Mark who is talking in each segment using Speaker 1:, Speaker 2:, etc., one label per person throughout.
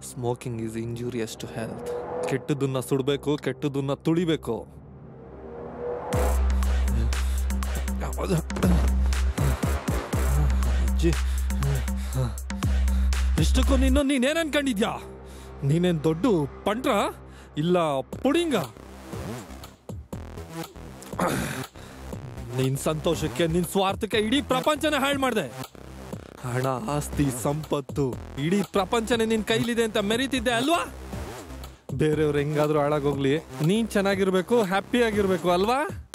Speaker 1: smoking is injurious to health ಕೆಟ್ಟದನ್ನ ಸುಡಬೇಕು ಕೆಟ್ಟದನ್ನ ತುಳಿಬೇಕು ಅಜ್ಜಿ ಇಷ್ಟಕ್ಕೂ ನೀನು ನೀನೇನ್ ಅನ್ಕೊಂಡಿದ್ಯಾ ನೀನೇನ್ ದೊಡ್ಡ ಪಂಟ್ರ ಇಲ್ಲ ಪುಡಿಂಗ ನಿನ್ ಸಂತೋಷಕ್ಕೆ ನಿನ್ ಸ್ವಾರ್ಥಕ್ಕೆ ಇಡೀ ಪ್ರಪಂಚನೇ ಹಾಳು ಮಾಡ್ದೆ ಹಣ ಆಸ್ತಿ ಸಂಪತ್ತು ಇಡೀ ಪ್ರಪಂಚನೇ ನಿನ್ ಕೈಲಿದೆ ಅಂತ ಮೆರೀತಿದ್ದೆ ಅಲ್ವಾ ಬೇರೆಯವ್ರು ಹೆಂಗಾದ್ರೂ ಹಾಳಾಗೋಗ್ಲಿ ನೀನ್ ಚೆನ್ನಾಗಿರ್ಬೇಕು ಹ್ಯಾಪಿ ಆಗಿರ್ಬೇಕು ಅಲ್ವಾ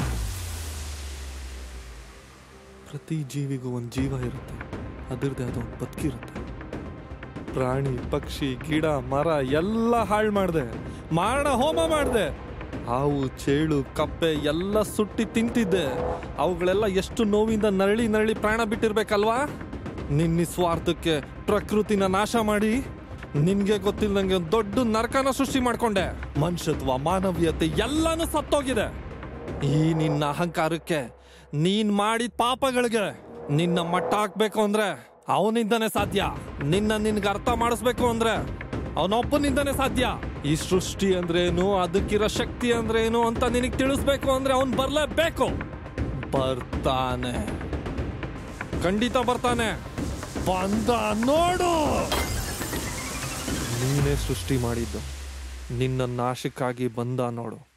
Speaker 1: ಪ್ರತಿ ಜೀವಿಗೂ ಒಂದು ಜೀವ ಇರುತ್ತೆ ಅದರದೇ ಆದ ಒಂದು ಬದುಕಿರುತ್ತೆ ಪ್ರಾಣಿ ಪಕ್ಷಿ ಗಿಡ ಮರ ಎಲ್ಲ ಹಾಳು ಮಾಡಿದೆ ಮಾರಣ ಹೋಮ ಮಾಡಿದೆ ಹಾವು ಚೇಳು ಕಪ್ಪೆ ಎಲ್ಲ ಸುಟ್ಟಿ ತಿಂತಿದ್ದೆ ಅವುಗಳೆಲ್ಲ ಎಷ್ಟು ನೋವಿಂದ ನರಳಿ ನರಳಿ ಪ್ರಾಣ ಬಿಟ್ಟಿರ್ಬೇಕಲ್ವಾ ನಿನ್ನ ನಿಸ್ವಾರ್ಥಕ್ಕೆ ಪ್ರಕೃತಿನ ನಾಶ ಮಾಡಿ ನಿನ್ಗೆ ಗೊತ್ತಿಲ್ಲದಂಗೆ ಒಂದು ದೊಡ್ಡ ನರಕನ ಸೃಷ್ಟಿ ಮಾಡ್ಕೊಂಡೆ ಮನುಷ್ಯತ್ವ ಮಾನವೀಯತೆ ಎಲ್ಲಾನು ಸತ್ತೋಗಿದೆ ಈ ನಿನ್ನ ಅಹಂಕಾರಕ್ಕೆ ನೀನ್ ಮಾಡಿದ ಪಾಪಗಳಿಗೆ ನಿನ್ನ ಮಟ್ಟ ಹಾಕ್ಬೇಕು ಅಂದ್ರೆ ಅವನಿಂದನೇ ಸಾಧ್ಯ ನಿನ್ನ ನಿನ್ಗೆ ಅರ್ಥ ಮಾಡಿಸ್ಬೇಕು ಅಂದ್ರೆ ಅವನೊಬ್ಬನಿಂದನೇ ಸಾಧ್ಯ ಈ ಸೃಷ್ಟಿ ಅಂದ್ರೇನು ಅದಕ್ಕಿರೋ ಶಕ್ತಿ ಅಂದ್ರೇನು ಅಂತ ನಿನಗೆ ತಿಳಿಸ್ಬೇಕು ಅಂದ್ರೆ ಅವನ್ ಬರ್ಲೇಬೇಕು ಬರ್ತಾನೆ ಖಂಡಿತ ಬರ್ತಾನೆ ಬಂದ ನೋಡು ನೀನೇ ಸೃಷ್ಟಿ ಮಾಡಿದ್ದು ನಿನ್ನ ನಾಶಕ್ಕಾಗಿ ಬಂದ ನೋಡು